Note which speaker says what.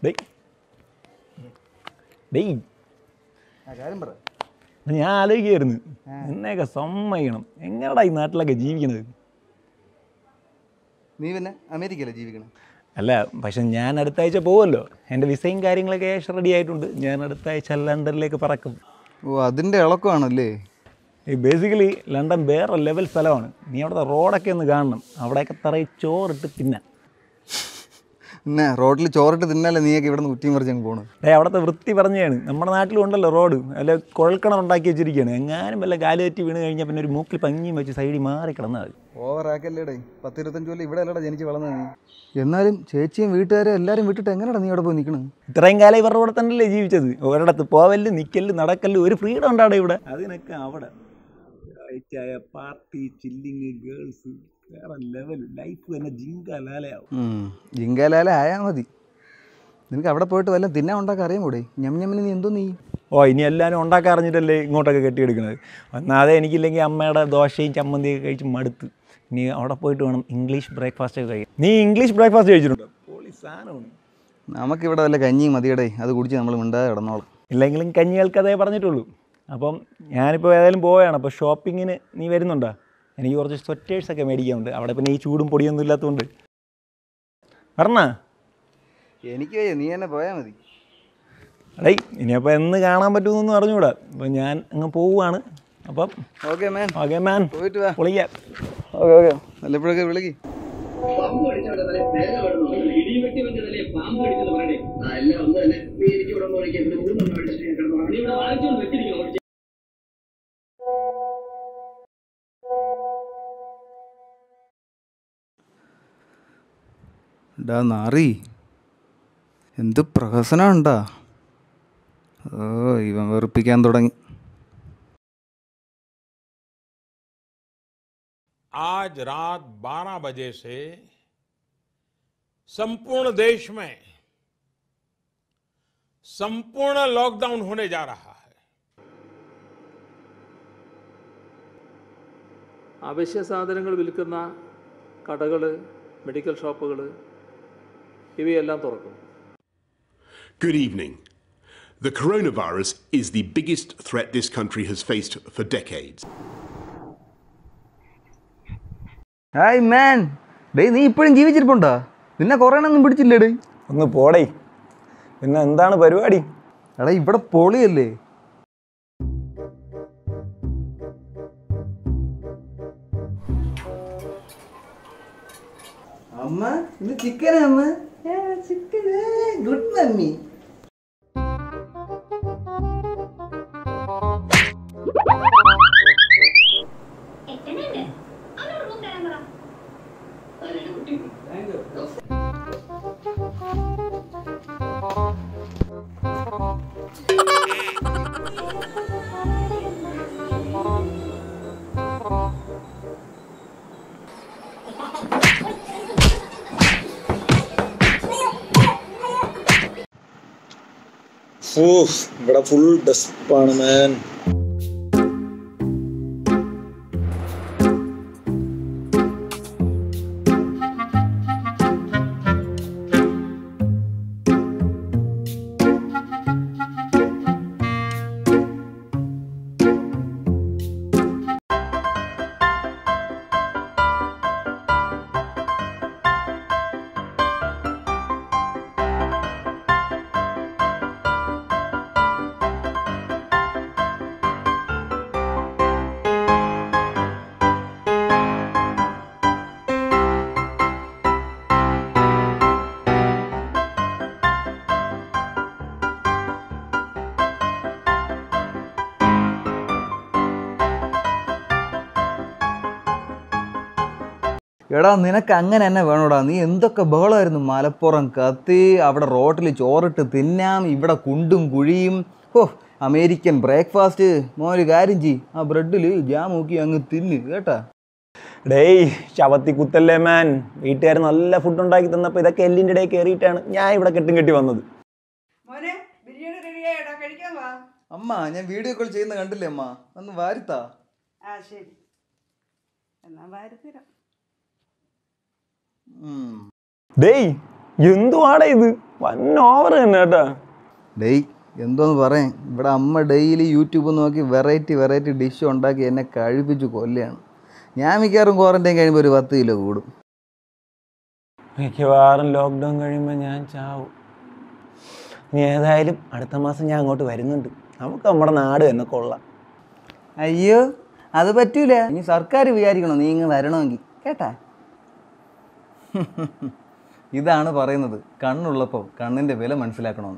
Speaker 1: ഡേയ് ഡേയ്
Speaker 2: ആ കാര്യം പറ
Speaker 1: ഞാൻ ആലോചിക്കായിരുന്നു എന്നെയൊക്കെ സമ്മതിക്കണം എങ്ങനെടാ ഈ നാട്ടിലൊക്കെ ജീവിക്കണത്
Speaker 2: നീ പിന്നെ അമേരിക്കയിലെ ജീവിക്കണം
Speaker 1: അല്ല പക്ഷെ ഞാൻ അടുത്ത ആഴ്ച പോകുമല്ലോ എൻ്റെ വിസയും കാര്യങ്ങളൊക്കെ ഏകദേശം റെഡി ആയിട്ടുണ്ട് ഞാൻ അടുത്ത ആഴ്ച ലണ്ടനിലേക്ക് പറക്കും
Speaker 2: ഓ അതിൻ്റെ ഇളക്കമാണല്ലേ
Speaker 1: ഈ ബേസിക്കലി ലണ്ടൻ വേറെ ലെവൽ സ്ഥലമാണ് നീ അവിടുത്തെ റോഡൊക്കെ ഒന്ന് കാണണം അവിടെയൊക്കെ തറയിൽ ചോറിട്ട് തിന്നാം
Speaker 2: പിന്നെ റോഡിൽ ചോറിട്ട് തിന്നാലേ നീയൊക്കെ ഇവിടെ നിന്ന് കുറ്റിയും മറിച്ചങ്ങ് പോണ്
Speaker 1: ഡേ അവിടുത്തെ വൃത്തി പറഞ്ഞതാണ് നമ്മുടെ നാട്ടിലും ഉണ്ടല്ലോ റോഡ് അല്ല കുഴൽക്കിണർ ഉണ്ടാക്കി വെച്ചിരിക്കുകയാണ് എങ്ങാനും വല്ല കാലുതെറ്റി വീണ് കഴിഞ്ഞാൽ പിന്നെ ഒരു മൂക്കിൽ പഞ്ഞിയും വെച്ച് സൈഡിൽ മാറി കിടന്നാൽ മതി
Speaker 2: ഓവറാക്കല്ലേടേ പത്ത് ഇരുപത്തഞ്ച് കൊല്ലം ഇവിടെ അല്ലടാ ജനിച്ച് വളർന്നത് നീ എന്നാലും ചേച്ചിയും വീട്ടുകാരെ എല്ലാവരും വിട്ടിട്ട് എങ്ങനെയാടാ നീ അവിടെ പോയി നിൽക്കണത്
Speaker 1: ഇത്രയും കാലം ഇവരുടെ കൂടെ തന്നെയല്ലേ ജീവിച്ചത് ഒരിടത്ത് പോവല്ല് നിൽക്കല് നടക്കല് ഒരു ഫ്രീഡം ഉണ്ടാടെ ഇവിടെ അതിനൊക്കെ അവിടെ പാർട്ടി ചില്ലിങ് ഗേൾസ് വേറെ ലെവൽ ലൈഫ് തന്നെ ജിങ്കാലാലയാവും
Speaker 2: ജിങ്കാലാല ആയാൽ മതി നിനക്ക് അവിടെ പോയിട്ട് വല്ലതും തിന്നാൻ ഉണ്ടാക്കാൻ അറിയാൻ കൂടെ ഞം ഞമ്മിന് നീ എന്തോ നീ
Speaker 1: ഓ ഇനി എല്ലാവരും ഉണ്ടാക്കാൻ അറിഞ്ഞിട്ടല്ലേ ഇങ്ങോട്ടൊക്കെ കെട്ടിയെടുക്കുന്നത് ഒന്നാതെ എനിക്കില്ലെങ്കിൽ അമ്മയുടെ ദോശയും ചമ്മന്തിയൊക്കെ കഴിച്ച് മടുത്ത് ഇനി അവിടെ പോയിട്ട് വേണം ഇംഗ്ലീഷ് ബ്രേക്ക്ഫാസ്റ്റ് ഒക്കെ കഴിക്കാൻ നീ ഇംഗ്ലീഷ് ബ്രേക്ക്ഫാസ്റ്റ് കഴിച്ചിട്ടുണ്ടോ പൊളി സാധനമാണ്
Speaker 2: നമുക്കിവിടെ വല്ല കഞ്ഞിയും മതിയടേ അത് കുടിച്ച് നമ്മൾ മിണ്ടാതെ കിടന്നോളാം
Speaker 1: ഇല്ലെങ്കിലും കഞ്ഞികൾക്ക് അതേ പറഞ്ഞിട്ടുള്ളൂ അപ്പം ഞാനിപ്പോൾ ഏതായാലും പോവുകയാണ് അപ്പോൾ ഷോപ്പിങ്ങിന് നീ വരുന്നുണ്ടോ എനിക്ക് കുറച്ച് സ്വെറ്റേഴ്സൊക്കെ മേടിക്കാനുണ്ട് അവിടെ പിന്നെ ഈ ചൂടും പൊടിയൊന്നും ഇല്ലാത്തതുകൊണ്ട് പറഞ്ഞാ
Speaker 2: എനിക്ക് വയ്യ നീ തന്നെ പോയാൽ മതി
Speaker 1: അടേ ഇനിയപ്പോൾ എന്ന് കാണാൻ പറ്റുമെന്നൊന്നും അറിഞ്ഞുകൂടാ അപ്പം ഞാൻ അങ്ങ് പോവുകയാണ് അപ്പം
Speaker 2: ഓക്കെ മാൻ
Speaker 1: ഓക്കെ മാൻ
Speaker 2: പോയിട്ട് വാ
Speaker 1: പൊളിക്കാം
Speaker 2: ഓക്കെ ഓക്കെ വല്ലപ്പോഴൊക്കെ വിളിക്ക്
Speaker 3: പാമ്പ് കടിച്ചവന്റെ തലയിൽ തേങ്ങ വീഴുന്നു. ഇടിവെട്ടിവന്റെ തലയിൽ പാമ്പ് കടിച്ചെന്ന് പറയണേ. ആ, എല്ലാം ഒന്ന് തന്നെ. നീ എനിക്ക് ഇവിടെ ഒന്ന് ഒഴിക്ക്. ഇവിടെ മൂന്നെണ്ണം അടിച്ചിട്ട് ഞാൻ കിടന്നോളാം. നീ ഇവിടെ വാങ്ങിച്ചോണ്ട് വെച്ചിരിക്കണം.
Speaker 2: ഡാ നാറി എന്ത് പ്രഹസനമുണ്ടാ ഓ ഇവൻ വെറുപ്പിക്കാൻ തുടങ്ങി
Speaker 4: आज रात 12 बजे से संपूर्ण देश में संपूर्ण लॉकडाउन होने जा रहा है
Speaker 5: അവശ്യ സാധനങ്ങൾ വിൽക്കുന്ന കടകൾ മെഡിക്കൽ ഷോപ്പുകൾ ഇവയെല്ലാം തുറക്കും
Speaker 6: Good evening. The coronavirus is the biggest threat this country has faced for decades.
Speaker 2: Hi man ഡേയ് നീ ഇപ്പോഴും ജീവിച്ചിരിപ്പുണ്ടോ നിന്നെ കൊറോണ പിടിച്ചില്ലേ ഡേ
Speaker 1: ഒന്ന് പോടേ പിന്നെ എന്താണ് പരിപാടി
Speaker 2: എടാ ഇവിടെ പൊളിയല്ലേ അമ്മ ഇന്ന് ചിക്കനാ അമ്മ ചിക്കന് ഗുഡ് മമ്മി
Speaker 7: എത്തണുണ്ട് അവനോട് റൂം തരാൻ പറ
Speaker 1: ഇവിടെ ഫുൾ ഡെസ്പാണ് മാൻ
Speaker 2: എടാ നിനക്ക് അങ്ങനെ തന്നെ വേണോടാ നീ എന്തൊക്കെ ബഹളമായിരുന്നു മലപ്പുറം കത്തി അവിടെ റോട്ടിൽ ചോറിട്ട് തിന്നാം ഇവിടെ കുണ്ടും കുഴിയും ഓ അമേരിക്കൻ ബ്രേക്ക്ഫാസ്റ്റ് മോനൊരു കാര്യം ചെയ് ആ ബ്രെഡിൽ ജാം നോക്കി അങ്ങ് തിന്ന് കേട്ടാ
Speaker 1: ഡേയ് ശവത്തി കുത്തല്ലേ മാൻ വീട്ടുകാർ നല്ല ഫുഡ് ഉണ്ടാക്കി തന്നപ്പോൾ ഇതൊക്കെ എല്ലിൻ്റെ ഇടയിൽ കയറിയിട്ടാണ് ഞാൻ ഇവിടെ കെട്ടും കെട്ടി വന്നത്
Speaker 8: മോനെ ബിരിയാണി റെഡിയായിടാ കഴിക്കാൻ വാ
Speaker 2: അമ്മ ഞാൻ വീഡിയോ കോൾ ചെയ്യുന്ന കണ്ടില്ലേ അമ്മ ഒന്ന് വാരിത്താ
Speaker 8: ആ ശരി എന്നാ വാരത്തരാം
Speaker 2: ഉം.
Speaker 1: ഡേയ് എന്തുവാടാ ഇത് വൻ ഓവർ തന്നെ കേട്ടോ
Speaker 2: ഡേയ് എന്തോന്ന് പറയാം ഇവിടെ അമ്മ ഡെയിലി യൂട്യൂബ് നോക്കി വെറൈറ്റി വെറൈറ്റി ഡിഷ് ഉണ്ടാക്കി എന്നെ കഴിപ്പിച്ച് കൊല്ലുകയാണ് ഞാൻ മിക്കവാറും ക്വാറന്റൈൻ കഴിയുമ്പോൾ ഒരു പത്ത് കിലോ കൂടും
Speaker 1: മിക്കവാറും ലോക്ക്ഡൗൺ കഴിയുമ്പോൾ ഞാൻ ചാവും നീ ഏതായാലും അടുത്ത മാസം ഞാൻ അങ്ങോട്ട് വരുന്നുണ്ട് നമുക്ക് നമ്മുടെ നാട് തന്നെ കൊള്ളാം
Speaker 2: അയ്യോ അത് പറ്റൂല ഇനി സർക്കാർ വിചാരിക്കണം നീ ഇങ്ങ് വരണമെങ്കിൽ കേട്ടാ ഇതാണ് പറയുന്നത് കണ്ണുള്ളപ്പോൾ കണ്ണിൻ്റെ വില മനസ്സിലാക്കണമെന്ന്